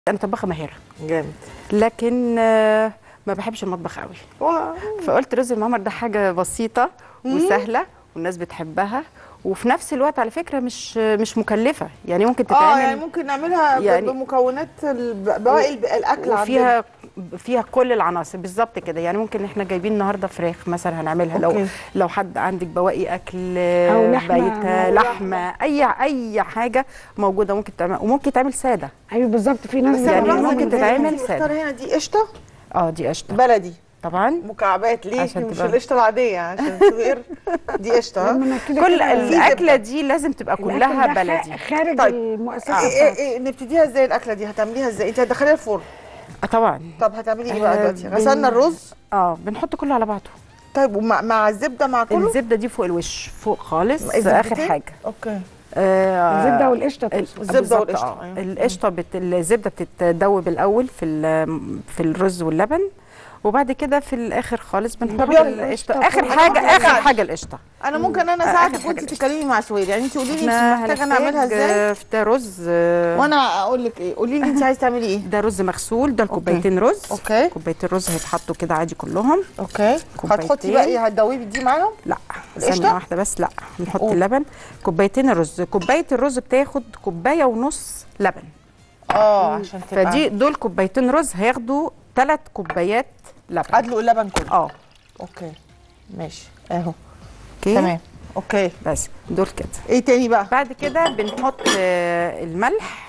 انا طباخه ماهره جامد لكن آه، ما بحبش المطبخ قوي واو. فقلت رز المعمر ده حاجه بسيطه وسهله والناس بتحبها وفي نفس الوقت على فكره مش مش مكلفه يعني ممكن اه تتعمل يعني ممكن نعملها ب- يعني- بمكونات الب- بواقي الب- الاكل عندنا وفيها فيها كل العناصر بالظبط كده يعني ممكن احنا جايبين النهارده فراخ مثلا هنعملها لو أوكي. لو حد عندك بواقي اكل أو لحمة. بايته أو لحمه اي اي حاجه موجوده ممكن تعمل وممكن تعمل ساده ايوه بالظبط في ناس بس أنا يعني ملاحظة ممكن إن تتعمل أنت سادة. مختارة هنا دي قشطه اه دي قشطه بلدي طبعا مكعبات ليه عشان مش تبقى- القشطه العاديه عشان صغير دي قشطه ها؟ لما أنا كده كل كده الاكله دي لازم تبقى الأكل كلها ده خ- بلدي خارج طيب. المؤسسه ايه ايه بتاعتي ايه نبتديها ازاي الاكله دي هتعمليها ازاي انت هتدخليها الفرن آه طبعا طب هتعملي ايه بقى آه، دلوقتي بن- غسلنا الرز اه بنحط كله على بعضه طيب ومع مع الزبده مع كله الزبده دي فوق الوش فوق خالص مع اخر الزبدتين؟ حاجه اوكي آه الزبده والقشطه ال- تقصد. الزبدة بالظبط، والقشطة، آه. أيوة. القشطه بت... الزبده بتتدوب الاول في ال- في الرز واللبن وبعد كده في الاخر خالص بنحط يلا، القشطه القشطة اخر كلها. حاجه أنا اخر هساعدك. حاجه القشطه انا ممكن انا آه، اساعدك آخر وانت حاجة تتكلمي مع سوير يعني انت قولي لي انت احنا محتاجه نعملها هنحتاج، ازاي آه، ده رز آه، وانا اقول لك ايه قولي لي انت عايزه تعملي ايه ده رز مغسول ده الكوبايتين رز اوكي كوبايتين رز هيتحطوا كده عادي كلهم اوكي كوبايتين. هتحطي بقى ايه هتدوبي دي معاهم لا القشطة؟ ثانيه واحده بس لا نحط قول. اللبن كوبايتين الرز كوبايه الرز بتاخد كوبايه ونص لبن اه عشان تبقى فدي دول كوبايتين رز هياخدوا ثلاث كوبايات لبن ادلق اللبن كله اه اوكي ماشي اهو اوكي تمام اوكي بس دول كده ايه تاني بقى بعد كده بنحط آه، الملح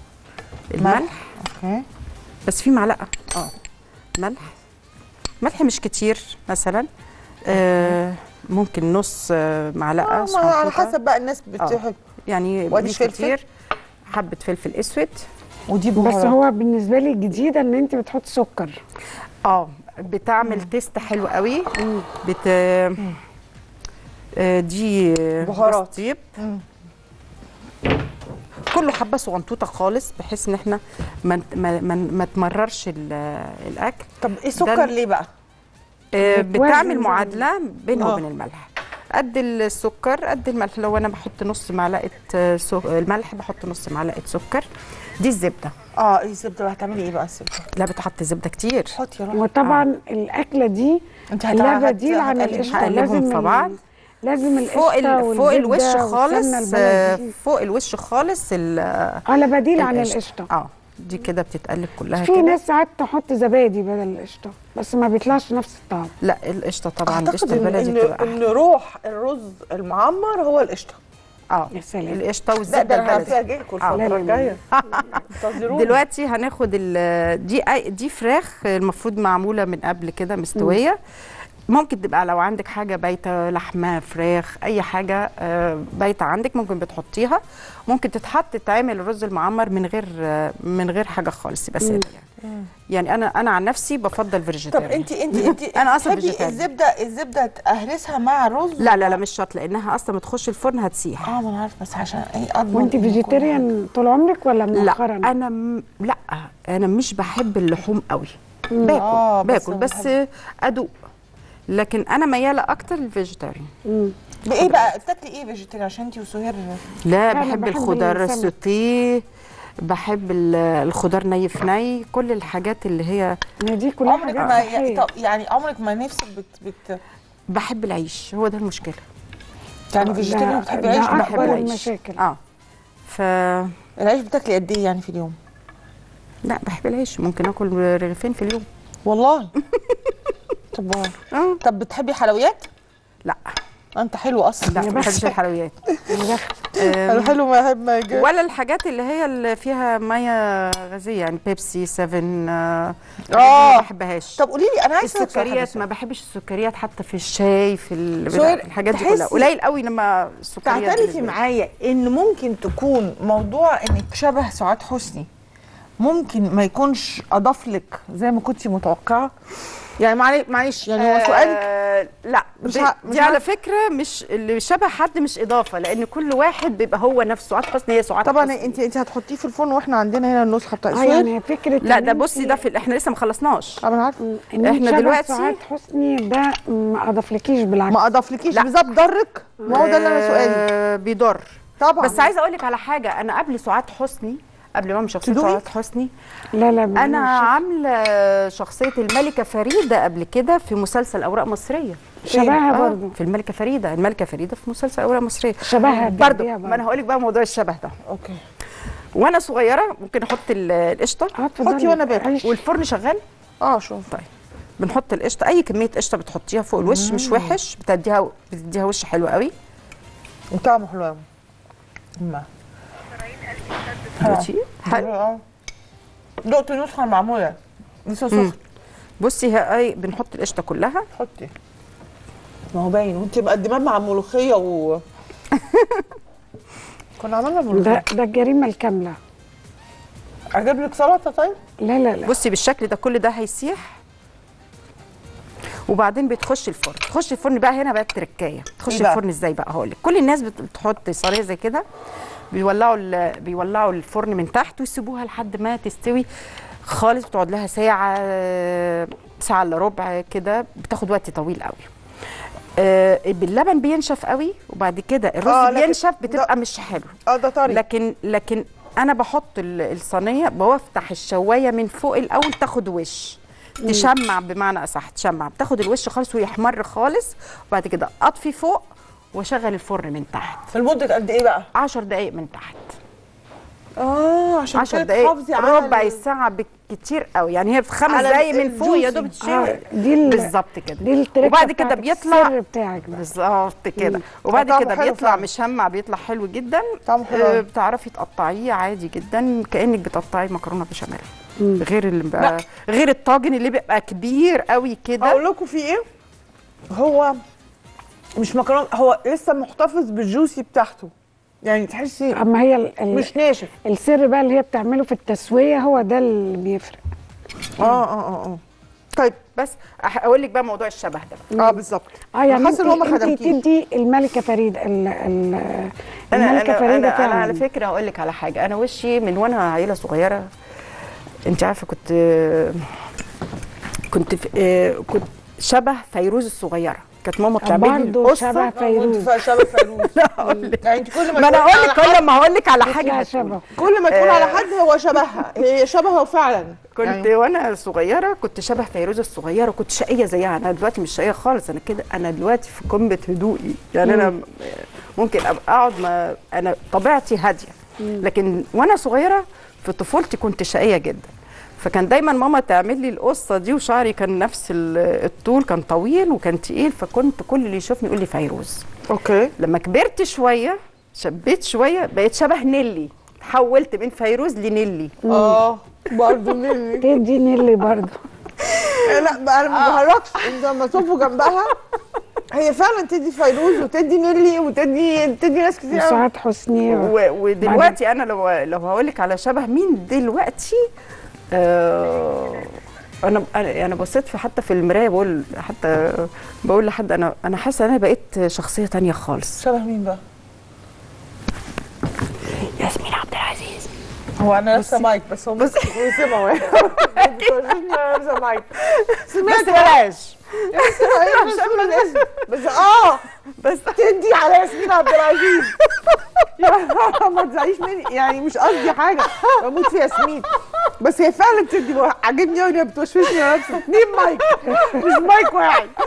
الملح اوكي بس في معلقه اه ملح ملح مش كتير مثلا آه ممكن نص آه، معلقه آه ما على صغنطوطة. حسب بقى الناس بتحب يعني وادي مش فلفل؟ كتير حبه فلفل اسود ودي بس بهارات هو بالنسبه لي الجديده ان انت بتحط سكر اه بتعمل تيست حلو قوي بت آه، دي بهارات. جوز طيب مم. كله حبه صغنطوطه خالص بحيث ان احنا ما ما ما, ما تمررش ال- الاكل طب ايه سكر ال- ليه بقى آه، بتوازن بتعمل بقى. معادله بينه آه. وبين الملح قد السكر قد الملح لو انا بحط نص معلقه آه، سو- الملح بحط نص معلقه سكر دي الزبده اه ايه الزبده بقى هتعملي ايه بقى الزبده لا بتحط زبده كتير حطي يا روحي وطبعا الاكله دي انت لا هت- بديل عن هتقلبي- القشطه هقلبهم لازم في ال- بعض. لازم القشطه فوق ال- فوق الوش والزبدة خالص والسمنة آه، البلدي. فوق الوش خالص ال- على بديل عن القشطة. القشطه اه دي كده بتتقلب كلها في كده ناس ساعات تحط زبادي بدل القشطه بس ما بيطلعش نفس الطعم لا القشطه طبعا اعتقد القشطه ان البلدي ان, بتبقى إن أحلى. روح الرز المعمر هو القشطه اه يا سلام. القشطه لا والزبده ده انا البلدي هفاجئكم آه. الفتره لا، لا، لا. الجايه انتظروني دلوقتي هناخد ال- دي أي- دي فراخ المفروض معموله من قبل كده مستويه ممكن تبقى لو عندك حاجه بايته لحمه فراخ اي حاجه آه، بايته عندك ممكن بتحطيها ممكن تتحط تعمل الرز المعمر من غير آه، من غير حاجه خالص يبقى ساده يعني يعني انا انا عن نفسي بفضل طب فيجيتيريان انت انت انت أنا أصلاً بتحبي فيجيتاريان. الزبده الزبده اهرسها مع الرز لا لا لا مش شرط لانها اصلا ما تخش الفرن هتسيح اه ما انا عارفه بس عشان ايه اضمن وانت إن كل فيجيتيريان طول عمرك ولا لا مؤخرا انا م... لا انا مش بحب اللحوم قوي باكل آه، بس باكل أنا بس ادوق لكن انا مياله اكتر للفيجيتاريان مم. حاجة. بايه بقى بتاكلي ايه فيجيتيريان عشان انت وسهير لا أنا بحب بحب الخضار السمك. السوتيه بحب ال- الخضار ني في ني كل الحاجات اللي هي ما دي كلها عمرك حاجات ما صحية. طب يعني عمرك ما نفسك بت بت بحب العيش هو ده المشكله يعني ده- فيجيتيريان بتحبي ده العيش أكبر بحب بحب العيش المشاكل. اه ف العيش بتاكلي قد ايه يعني في اليوم لا بحب العيش ممكن اكل رغيفين في اليوم والله طب اه طب بتحبي حلويات لا انت حلو اصلا لا ما بحبش الحلويات يا بخت. انا حلو ما احب ما يجي. ولا الحاجات اللي هي اللي فيها ميه غازيه يعني بيبسي 7 آه آه. ما بحبهاش طب قولي لي انا عايزه أسألك سؤال السكريات حاجة. ما بحبش السكريات حتى في الشاي في ال- سؤال، الحاجات دي تحسي- كلها قليل قوي لما السكريات تعترفي بالنسبة لي. معايا ان ممكن تكون موضوع انك شبه سعاد حسني ممكن ما يكونش اضاف لك زي ما كنتي متوقعه يعني معلش معلش يعني هو سؤالك آه لا مش مش ع- مش دي على عارف- فكره مش اللي شبه حد مش اضافه لان كل واحد بيبقى هو نفسه سعاد حسني هي سعاد طبعا حسني. انت انت هتحطيه في الفرن واحنا عندنا هنا النسخه بتاعت اه سهير يعني فكره لا إن ده انت- بصي ده في احنا لسه ما خلصناش طبعا عارفه ان إحنا احنا دلوقتي- دلوقتي سعاد حسني ده ما اضافلكيش بالعكس ما اضافلكيش لا. بالظبط ضرك ما هو ده اللي انا سؤالي آه بيضر طبعا بس عايزه اقول لك على حاجه انا قبل سعاد حسني قبل ما اعمل شخصيه تدوقي؟ سعاد حسني لا لا انا انا عامله شخصيه الملكه فريده قبل كده في مسلسل اوراق مصريه شبهها آه، برضه في الملكه فريده الملكه فريده في مسلسل اوراق مصريه شبهها برضه جنبيها ما انا هقول لك بقى موضوع الشبه ده اوكي وانا صغيره ممكن احط ال- القشطه اه اتفضلي. حطي وأنا باكل. عيش. والفرن شغال اه شوف طيب بنحط القشطه اي كميه قشطه بتحطيها فوق الوش مش وحش بتديها بتديها وش حلو قوي وطعمه حلو قوي ما ماشي حلو اه دقت النسخه المعموله لسه سخن بصي هي اي بنحط القشطه كلها حطي ما هو باين وانت مقدماه مع ملوخيه و كنا عملنا ده ملوخيه ده الجريمه الكامله اجيب لك سلطه طيب لا لا لا بصي بالشكل ده كل ده هيسيح وبعدين بتخش الفرن تخش الفرن بقى هنا بقى التركايه تخش إيه بقى؟ الفرن ازاي بقى هقول لك كل الناس بت- بتحط صينيه زي كده بيولعوا ال- بيولعوا الفرن من تحت ويسيبوها لحد ما تستوي خالص بتقعد لها ساعه ساعه الا ربع كده بتاخد وقت طويل قوي آه، باللبن بينشف قوي وبعد كده الرز آه، لكن بينشف ده- بتبقى مش حلو اه ده طري لكن لكن انا بحط ال- الصينيه بفتح الشوايه من فوق الاول تاخد وش تشمع بمعنى اصح تشمع بتاخد الوش خالص ويحمر خالص وبعد كده اطفي فوق واشغل الفرن من تحت في المده قد ايه بقى 10 دقائق من تحت اه عشان 10 كده دقائق تحافظي على ربع ال- الساعه بالكتير قوي يعني هي في خمس على دقائق من فوق يا الجوسي. دوب تشوي آه دي ال- بالظبط كده دي التركه وبعد كده بتاعتك، بيطلع السر بتاعك بقى بالظبط كده وبعد طعمه كده حلو بيطلع فعلا. مشمع بيطلع حلو جدا طعمه حلو آه، أوي. بتعرفي تقطعيه عادي جدا كانك بتقطعي مكرونه بشاميل مم. غير اللي بقى غير الطاجن اللي بيبقى كبير قوي كده اقول لكم في ايه هو مش مكرونه هو لسه محتفظ بالجوسي بتاعته يعني تحسي اما هي ال- ال- مش ناشف السر بقى اللي هي بتعمله في التسويه هو ده اللي بيفرق اه اه اه اه طيب بس أح- اقول لك بقى موضوع الشبه ده بقى اه بالظبط اه يعني حاسه ان هو انت ما انت خدمكيش تدي الملكه فريده ال ال انا الملكه انا فريده انا, أنا فعلا على فكره هقول لك على حاجه انا وشي من وانا عيله صغيره انت عارفه كنت كنت في آه، كنت شبه فيروز الصغيره كانت ماما بتعمل لي برضه القصه شبه فيروز وانت شبه فيروز لا هقول لك يعني انت كل ما ما انا تقولي اقول لك على حد- كل ما هقول لك على حاجه يطلع هتقولي. شبه كل ما تقول آه. على حد هو شبهها هي شبهه فعلا كنت يعني وانا صغيره كنت شبه فيروز الصغيره كنت شقيه زيها انا دلوقتي مش شقيه خالص انا كده انا دلوقتي في قمه هدوئي يعني انا م- ممكن ابقى اقعد ما انا طبيعتي هاديه لكن وانا صغيره في طفولتي كنت شقيه جدا فكان دايما ماما تعمل لي القصه دي وشعري كان نفس ال- الطول كان طويل وكان تقيل فكنت كل اللي يشوفني يقول لي فيروز اوكي لما كبرت شويه شبيت شويه بقيت شبه نيلي حولت من فيروز لنيلي اه برضه نيلي تدي نيلي برضه آه، لا بقى انا ما بهرجش انت لما تقفوا جنبها هي فعلا تدي فيروز وتدي نيلي وتدي تدي ناس كتير قوي وسعاد حسني و- ودلوقتي انا لو لو هقول لك على شبه مين دلوقتي آه انا انا انا بصيت في حتى في المرايه بقول حتى بقول لحد انا انا حاسه ان انا بقيت شخصيه تانية خالص شبه مين بقى؟ ياسمين عبد العزيز هو انا لابسه مايك بس هو بس سمعوا انتوا شايفين انا لابسه مايك بس سمعت بلاش مش قبل الاسم بس اه بس تدي على ياسمين عبد العزيز يا ما تزعليش مني يعني مش قصدي حاجه بموت في ياسمين بس هي فعلا بتدي عاجبني قوي ان هي بتوشوشني وانا لابسه اتنين مايك مش مايك واحد